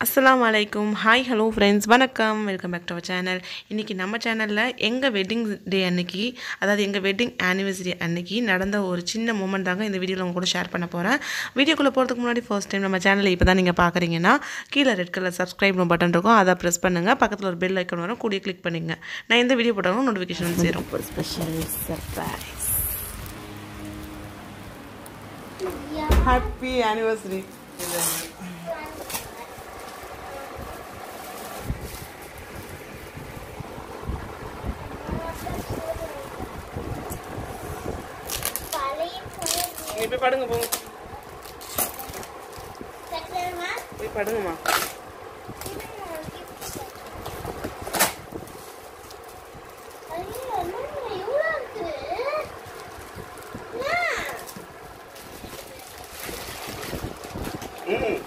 அஸ்ஸலாமு அலைக்கும் hi hello friends வணக்கம் welcome back to our channel இன்றைக்கி நம்ம சேனலில் எங்கள் வெட்டிங் டே அன்னைக்கு அதாவது எங்கள் வெட்டிங் ஆனிவர்சரி அன்னைக்கு நடந்த ஒரு சின்ன மூமெண்ட் தாங்க இந்த வீடியோவில் உங்க கூட ஷேர் பண்ண போகிறேன் வீடியோக்குள்ளே போகிறதுக்கு முன்னாடி ஃபர்ஸ்ட் டைம் நம்ம சேனலை இப்போ தான் நீங்கள் பார்க்குறீங்கன்னா கீழே ரெட் கலர் சப்ஸ்கிரைப் பட்டன் இருக்கும் அதை ப்ரெஸ் பண்ணுங்கள் பக்கத்தில் ஒரு பெல் ஐக்கன் வரும் கூடிய கிளிக் பண்ணிங்க நான் எந்த வீடியோ போட்டாலும் நோட்டிஃபிகேஷன் வந்து சேரும் ஒரு ஸ்பெஷல் சர்ப்ரைஸ் ஹாப்பி ஆனிவர்சரி நீ போய் படுங்க போங்க போய் படுங்கம்மா ம்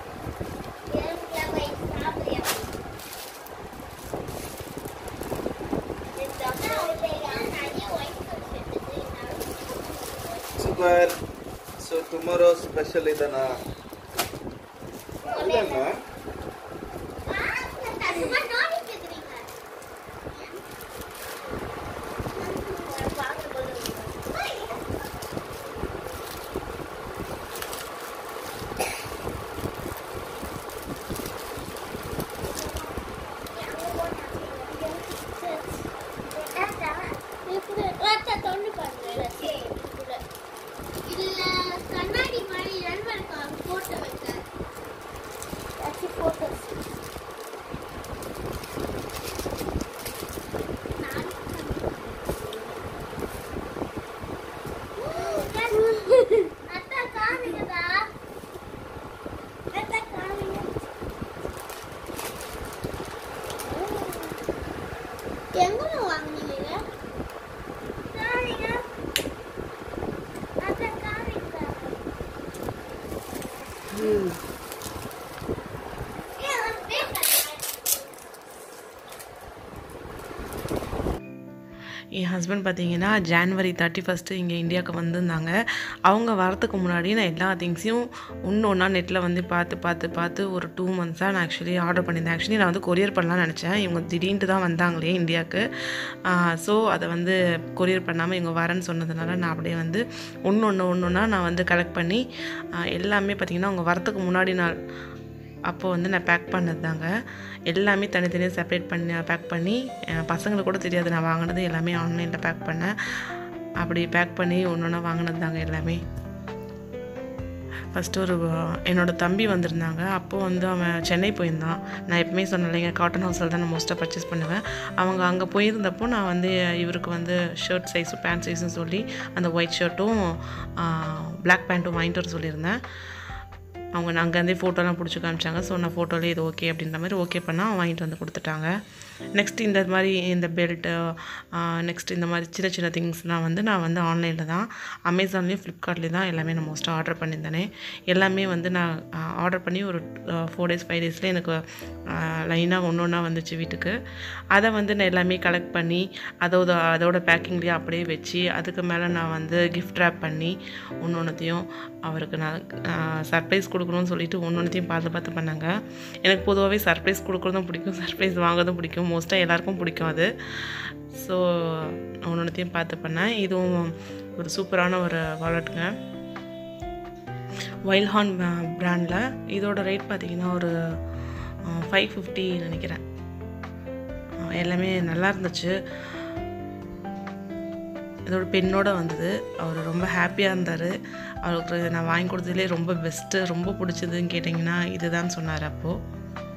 ಸೂಪರ್ ಸೊ ಟುಮಾರೋ ಸ್ಪೆಷಲ್ ಇದನಾ ಇದನ್ನ கண்ணாடி மாதிரி நண்பருக்காக போட்டோ வைக்க போட்டோஸ் அத்தா காமிங்கதா அத்தா காமிங்க எங்க வாங்குனீங்க காமிங்க அத்தா காமிங்க ஏன் ஒரு பேப்பர் என் ஹஸ்பண்ட் பார்த்தீங்கன்னா ஜான்வரி தேர்ட்டி ஃபஸ்ட்டு இங்கே இந்தியாவுக்கு வந்திருந்தாங்க அவங்க வரத்துக்கு முன்னாடி நான் எல்லா திங்ஸையும் ஒன்று ஒன்றா நெட்டில் வந்து பார்த்து பார்த்து பார்த்து ஒரு டூ மந்த்ஸாக நான் ஆக்சுவலி ஆர்டர் பண்ணியிருந்தேன் ஆக்சுவலி நான் வந்து கொரியர் பண்ணலாம்னு நினச்சேன் இவங்க திடீர்னு தான் வந்தாங்களே இந்தியாவுக்கு ஸோ அதை வந்து கொரியர் பண்ணாமல் இவங்க வரேன்னு சொன்னதுனால நான் அப்படியே வந்து ஒன்று ஒன்று ஒன்று ஒன்றா நான் வந்து கலெக்ட் பண்ணி ஆ, எல்லாமே பார்த்திங்கன்னா அவங்க வரத்துக்கு முன்னாடி நாள் அப்போ வந்து நான் பேக் பண்ணது தாங்க எல்லாமே தனித்தனியாக செப்பரேட் பண்ணி பேக் பண்ணி அஹ் பசங்களுக்கு கூட தெரியாது நான் வாங்கினது எல்லாமே ஆன்லைனில் பேக் பண்ணேன் அப்படி பேக் பண்ணி ஒன்று ஒன்றா வாங்கினது தாங்க எல்லாமே ஃபஸ்ட்டு ஒரு அஹ், என்னோட தம்பி வந்திருந்தாங்க அப்போது வந்து அவன் சென்னை போயிருந்தான் நான் எப்பவுமே சொன்னேன் இல்லைங்க காட்டன் ஹவுஸில் தான் நான் மோஸ்ட்டாக பர்ச்சேஸ் பண்ணுவேன் அவங்க அங்கே போயிருந்தப்போ நான் வந்து இவருக்கு வந்து ஷர்ட் சைஸும் பேண்ட் சைஸும் சொல்லி அந்த ஒயிட் ஷர்ட்டும் பிளாக் பேண்ட்டும் வாங்கிட்டு வர சொல்லியிருந்தேன் அவங்க நான் அங்கேருந்தே ஃபோட்டோலாம் பிடிச்சி காமிச்சாங்க ஸோ நான் ஃபோட்டோலேயே இது ஓகே அப்படின்ற மாதிரி ஓகே பண்ணால் அவங்க வாங்கிட்டு வந்து கொடுத்துட்டாங்க நெக்ஸ்ட் இந்த மாதிரி இந்த பெல்ட்டு நெக்ஸ்ட் இந்த மாதிரி சின்ன சின்ன திங்ஸ்லாம் வந்து நான் வந்து ஆன்லைனில் தான் அமேசான்லேயும் ஃப்ளிப்கார்ட்லேயும் தான் எல்லாமே நான் மோஸ்ட்டாக ஆர்டர் பண்ணியிருந்தேனே எல்லாமே வந்து நான் ஆர்டர் பண்ணி ஒரு ஃபோர் டேஸ் ஃபைவ் டேஸில் எனக்கு லைனாக ஒன்று ஒன்றா வந்துச்சு வீட்டுக்கு அதை வந்து நான் எல்லாமே கலெக்ட் பண்ணி அதோட அதோட பேக்கிங்லேயே அப்படியே வச்சு அதுக்கு மேலே நான் வந்து கிஃப்ட் ரேப் பண்ணி ஒன்று ஒன்றுத்தையும் அவருக்கு நான் சர்ப்ரைஸ் கொடுக்கணும்னு சொல்லிட்டு ஒன்று ஒன்றுத்தையும் பார்த்து பார்த்து பண்ணாங்க எனக்கு பொதுவாகவே சர்ப்ரைஸ் கொடுக்குறதும் பிடிக்கும் சர்ப்ரைஸ் வாங்குறதும் பிடிக்கும் மோஸ்ட்டாக எல்லாருக்கும் பிடிக்கும் அது ஸோ ஒன்று ஒன்றுத்தையும் பார்த்து பண்ணேன் இதுவும் ஒரு சூப்பரான ஒரு வாலெட்டுங்க வைல்ஹான் பிராண்டில் இதோட ரேட் பார்த்தீங்கன்னா ஒரு ஃபைவ் ஃபிஃப்டி நினைக்கிறேன் அஹ் எல்லாமே நல்லா இருந்துச்சு இதோட பெண்ணோட வந்தது அவர் ரொம்ப ஹாப்பியாக இருந்தார் அவருக்கு நான் வாங்கி கொடுத்ததுலேயே ரொம்ப பெஸ்ட்டு ரொம்ப பிடிச்சதுன்னு கேட்டிங்கன்னா இதுதான் சொன்னார் அப்போது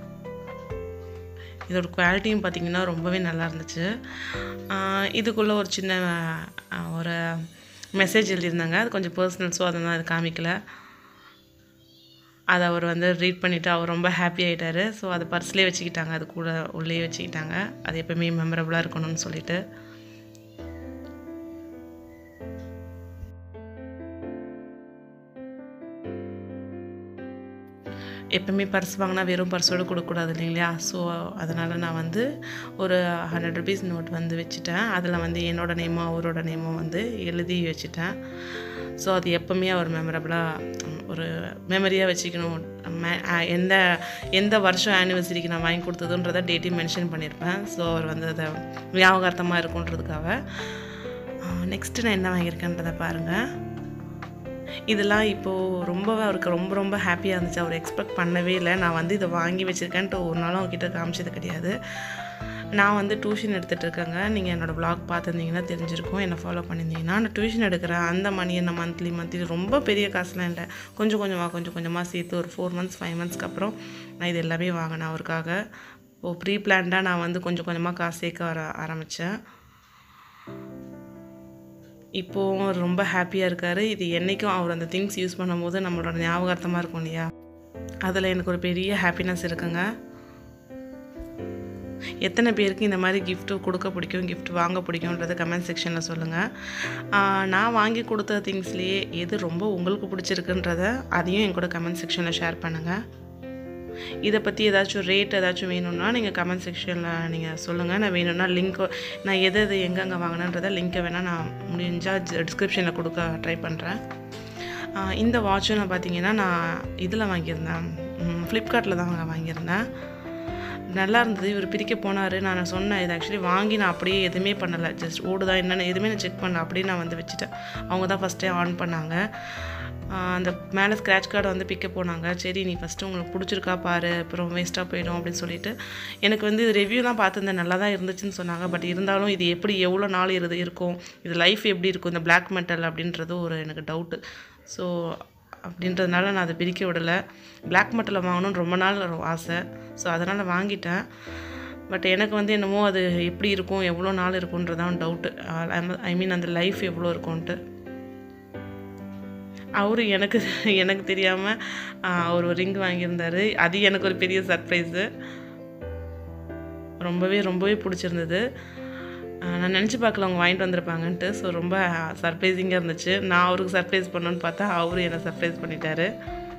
இதோட குவாலிட்டியும் பார்த்திங்கன்னா ரொம்பவே நல்லா இருந்துச்சு ஆஹ் இதுக்குள்ளே ஒரு சின்ன ஆஹ் ஒரு மெசேஜ் எழுதியிருந்தாங்க அது கொஞ்சம் பர்சனல் ஸோ அதை நான் அது காமிக்கல அதை அவர் வந்து ரீட் பண்ணிவிட்டு அவர் ரொம்ப ஹாப்பி ஆகிட்டாரு ஸோ அதை பர்ஸ்லேயே வச்சுக்கிட்டாங்க அது கூட உள்ளே வச்சுக்கிட்டாங்க அது எப்பவுமே மெமரபுளாக இருக்கணும்னு சொல்லிட்டு எப்பவுமே பர்ஸ் வாங்கினா வெறும் பர்ஸோடு கொடுக்கக்கூடாது இல்லைங்களா ஸோ அதனால் நான் வந்து ஒரு ஹண்ட்ரட் ருபீஸ் நோட் வந்து வச்சுட்டேன் அதில் வந்து என்னோட நேமும் அவரோட நேமும் வந்து எழுதி வச்சுட்டேன் ஸோ அது எப்போவுமே அவர் மெமரபுளாக ஒரு மெமரியாக வச்சுக்கணும் ம- அஹ் எந்த எந்த வருஷம் ஆனிவர்சரிக்கு நான் வாங்கி கொடுத்ததுன்றதை டேட்டையும் மென்ஷன் பண்ணியிருப்பேன் ஸோ அவர் வந்து அதை ஞாபகார்த்தமாக இருக்குன்றதுக்காக நெக்ஸ்ட்டு நான் என்ன வாங்கியிருக்கேன்றதை பாருங்கள் இதெல்லாம் இப்போது ரொம்ப அவருக்கு ரொம்ப ரொம்ப ஹாப்பியாக இருந்துச்சு அவர் எக்ஸ்பெக்ட் பண்ணவே இல்லை நான் வந்து இதை வாங்கி வச்சுருக்கேன்ட்டு ஒரு நாளும் அவர்கிட்ட காமிச்சது கிடையாது நான் வந்து டியூஷன் எடுத்துகிட்டு இருக்கேங்க நீங்கள் என்னோடய vlog பார்த்துருந்தீங்கன்னா தெரிஞ்சிருக்கும் என்னை ஃபாலோ பண்ணியிருந்தீங்கன்னா நான் டியூஷன் எடுக்கிறேன் அந்த மணி என்ன மந்த்லி மந்த்லி ரொம்ப பெரிய காசுலாம் இல்லை கொஞ்சம் கொஞ்சமாக கொஞ்சம் கொஞ்சமாக சேர்த்து ஒரு ஃபோர் மந்த்ஸ் ஃபைவ் மந்த்ஸ்க்கு அப்புறம் நான் இது எல்லாமே வாங்கினேன் அவருக்காக இப்போது ப்ரீ பிளான்டாக நான் வந்து கொஞ்சம் கொஞ்சமாக காசு சேர்க்க வர ஆரம்பித்தேன் இப்போவும் அவர் ரொம்ப ஹாப்பியாக இருக்கார் இது என்றைக்கும் அவர் அந்த திங்ஸ் யூஸ் பண்ணும்போது நம்மளோட ஞாபகார்த்தமாக இருக்கும் இல்லையா அதில் எனக்கு ஒரு பெரிய ஹாப்பினஸ் இருக்குங்க எத்தனை பேருக்கு இந்த மாதிரி gift கொடுக்க பிடிக்கும் gift வாங்க பிடிக்கும்ன்றத கமெண்ட் செக்ஷனில் சொல்லுங்கள் நான் வாங்கி கொடுத்த திங்ஸ்லேயே எது ரொம்ப உங்களுக்கு பிடிச்சிருக்குன்றத அதையும் என் கூட கமெண்ட் செக்ஷனில் ஷேர் பண்ணுங்கள் இதை பற்றி ஏதாச்சும் ரேட் ஏதாச்சும் வேணும்னா நீங்கள் கமெண்ட் செக்ஷனில் நீங்கள் சொல்லுங்கள் நான் வேணும்னா லிங்க் நான் எது எது எங்கெங்கே வாங்கினேன்றதை லிங்க்கை வேணால் நான் முடிஞ்சால் டிஸ்கிரிப்ஷனில் கொடுக்க ட்ரை பண்ணுறேன் இந்த வாட்சும் நான் பார்த்தீங்கன்னா நான் இதில் வாங்கியிருந்தேன் ஃப்ளிப்கார்ட்டில் தான் நான் வாங்கியிருந்தேன் நல்லா இருந்தது இவர் பிரிக்க போனார் நான் சொன்னேன் இது ஆக்சுவலி வாங்கி நான் அப்படியே எதுவுமே பண்ணலை ஜஸ்ட் ஓடுதா என்னென்னு எதுவுமே நான் செக் பண்ணல அப்படியே நான் வந்து வச்சுட்டேன் அவங்க தான் ஃபஸ்ட்டே ஆன் பண்ணாங்க ஆஹ் அந்த மேலே ஸ்க்ராட்ச் கார்டை வந்து பிக்க போனாங்க சரி நீ ஃபஸ்ட்டு உங்களுக்கு பிடிச்சிருக்கா பாரு அப்புறம் வேஸ்ட்டாக போயிடும் அப்படின்னு சொல்லிட்டு எனக்கு வந்து இது ரிவ்யூலாம் பார்த்துருந்தேன் நல்லா தான் இருந்துச்சுன்னு சொன்னாங்க பட் இருந்தாலும் இது எப்படி எவ்வளோ நாள் இது இருக்கும் இது லைஃப் எப்படி இருக்கும் இந்த பிளாக் மெட்டல் அப்படின்றது ஒரு எனக்கு டவுட்டு ஸோ அப்படின்றதுனால நான் அதை பிரிக்க விடலை பிளாக் மெட்டலில் வாங்கணும்னு ரொம்ப நாள் ஒரு ஆசை ஸோ அதனால் வாங்கிட்டேன் பட் எனக்கு வந்து என்னமோ அது எப்படி இருக்கும் எவ்வளோ நாள் இருக்குன்றதான் டவுட்டு ஐ மீன் அந்த லைஃப் எவ்வளோ இருக்கும்ன்ட்டு அவரு எனக்கு எனக்கு தெரியாமல் அவர் ஒரு ரிங் வாங்கியிருந்தாரு அது எனக்கு ஒரு பெரிய சர்ப்ரைஸு ரொம்பவே ரொம்பவே பிடிச்சிருந்தது ஆஹ் நான் நினச்சி பார்க்கல அவங்க வாங்கிட்டு வந்திருப்பாங்கன்ட்டு ஸோ ரொம்ப சர்ப்ரைசிங்காக இருந்துச்சு நான் அவருக்கு சர்ப்ரைஸ் பண்ணணுன்னு பார்த்தா அவரு என்னை சர்ப்ரைஸ் பண்ணிட்டாரு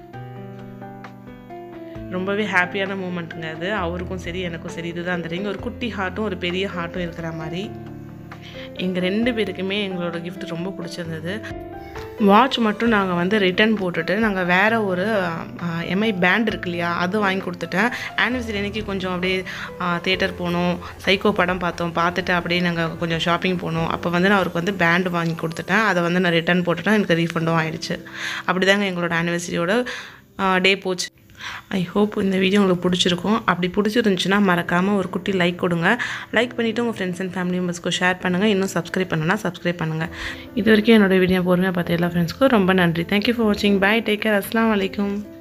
ரொம்பவே ஹாப்பியான மூமெண்ட்டுங்க அது அவருக்கும் சரி எனக்கும் சரி இதுதான் அந்த ரிங் ஒரு குட்டி ஹார்ட்டும் ஒரு பெரிய ஹார்ட்டும் இருக்கிற மாதிரி எங்கள் ரெண்டு பேருக்குமே எங்களோட gift ரொம்ப பிடிச்சிருந்தது வாட்ச் மட்டும் நாங்கள் வந்து ரிட்டர்ன் போட்டுட்டு நாங்கள் வேறு ஒரு எம்ஐ பேண்ட் இருக்கு இல்லையா அது வாங்கி கொடுத்துட்டேன் ஆனிவர்சரி அன்னைக்கு கொஞ்சம் அப்படியே தேட்டர் போனோம் சைக்கோ படம் பார்த்தோம் பார்த்துட்டு அப்படியே நாங்கள் கொஞ்சம் ஷாப்பிங் போனோம் அப்போ வந்து நான் அவருக்கு வந்து பேண்ட் வாங்கி கொடுத்துட்டேன் அதை வந்து நான் ரிட்டர்ன் போட்டுட்டேன் எனக்கு ரீஃபண்டும் ஆயிடுச்சு அப்படி தாங்க எங்களோட ஆனிவர்சரியோட டே போச்சு ஐ ஹோப் இந்த வீடியோ உங்களுக்கு பிடிச்சிருக்கும் அப்படி பிடிச்சிருந்துச்சுன்னா மறக்காமல் ஒரு குட்டி லைக் கொடுங்க லைக் பண்ணிவிட்டு உங்கள் ஃப்ரெண்ட்ஸ் அண்ட் ஃபேமிலி மெம்பர்ஸ்க்கு ஷேர் பண்ணுங்கள் இன்னும் சப்ஸ்கிரைப் பண்ணனா சப்ஸ்கிரைப் பண்ணுங்கள் இது வரைக்கும் என்னோட வீடியோ பொறுமையாக பார்த்த எல்லா ஃப்ரெண்ட்ஸ்க்கும் ரொம்ப நன்றி தேங்க்யூ ஃபார் வாட்சிங் பை டேக் கேர் அஸ்லாம் வலைக்கும்